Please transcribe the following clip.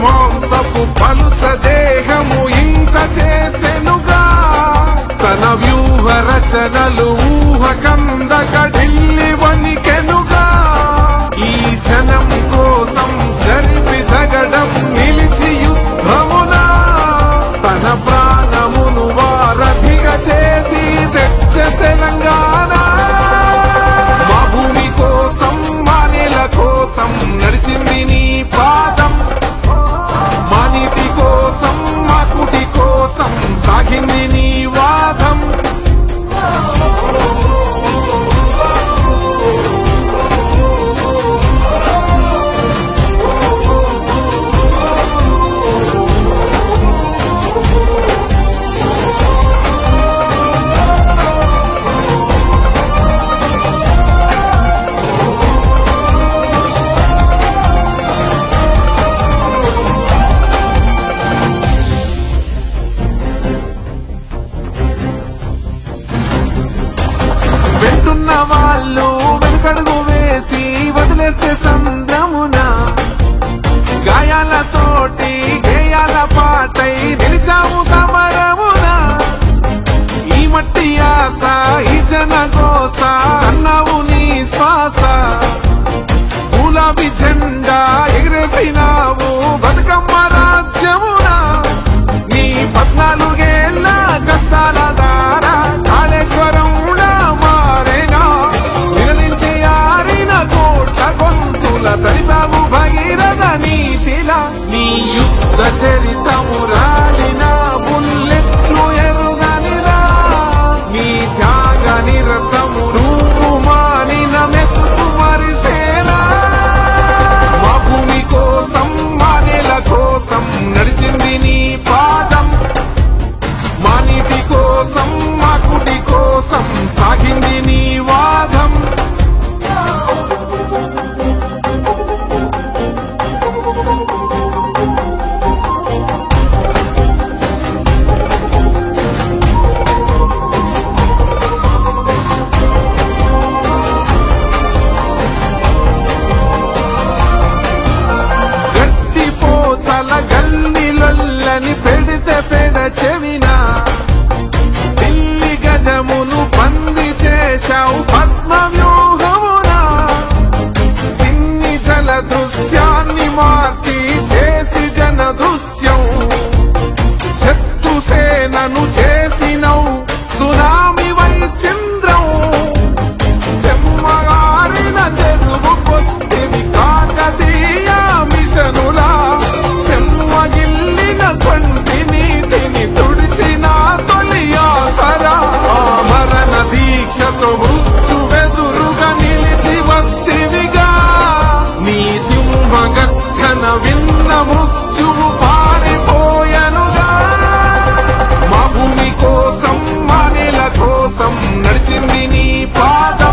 మాంసపు పలుచ దేహము ఇంత చేసెనుగా తన వ్యూహ రచనలు ఊహ కందక ఢిల్లీ వనికెనుగా ఈ జనం కోసం జరిపి సగడం నిలిచి యుద్ధమునా తన ప్రాణమును వారధిగా చేసి తెచ్చ తెలంగాణ మా భూమి కోసం మా నేల కోసం నడిచింది నీ పాదం మా నీతి కోసం మా కుటి కోసం సాగింది నీ వాదం వెంటున్న వాళ్ళు వెనుకడుగు వేసి వదిలేస్తే సంద్రమున గాయాలతోటి గేయాల పాటై నిలిచాము సమరమున ఈ మట్టి ఆశ ఈ జన గోస అన్నావు నీ శ్వాస గులాబీ జెండా ఎగిరేసినావు బతుకమ్మ రాజ్యమున నీ పద్నాలుగేళ్ల కష్టాల దారా కాళేశ్వరంలా మారేనా నిరలించి ఆరిన కోట్ల గొంతుల తడిబాబు భగీరథ నీతిలా నీ యుద్ధ చరితము రాలిన బుల్లెట్లు ఎరుగనిరా నీ త్యాగ నిరతము నువ్వు మానిన మెతుకు మరిసేనా మా భూమి కోసం మా నేల కోసం నడిచింది నీ పాదం మా నీటి కోసం మా కుటి కోసం సాగింది నీ వాదం గట్టి పోసల గల్లిలొల్లని పెడితే పెడ చెవినా ఢిల్లీ గజమును పంది చేశావు పద్మ వ్యూహమునా చిన్ని జల దృశ్యాన్ని మార్చి చేసి జన దృశ్యం శత్రు సేనను చేసినవు సునామి వై చంద్రం చెమ్మగారిన చెరువు కొస్తివి కాకతీయ మిషనులా చెమ్మగిల్లిన కొంటి నీటిని తుడిచిన తొలి ఆసరా ఆమరణ దీక్షతో మృత్యు వెదురుగా నిలిచి వస్తివిగా నీ సింహ గచ్చన విన్న మృత్యువు పారిపోయనుగా మా భూమి కోసం మా నేల కోసం నడిచింది నీ పాద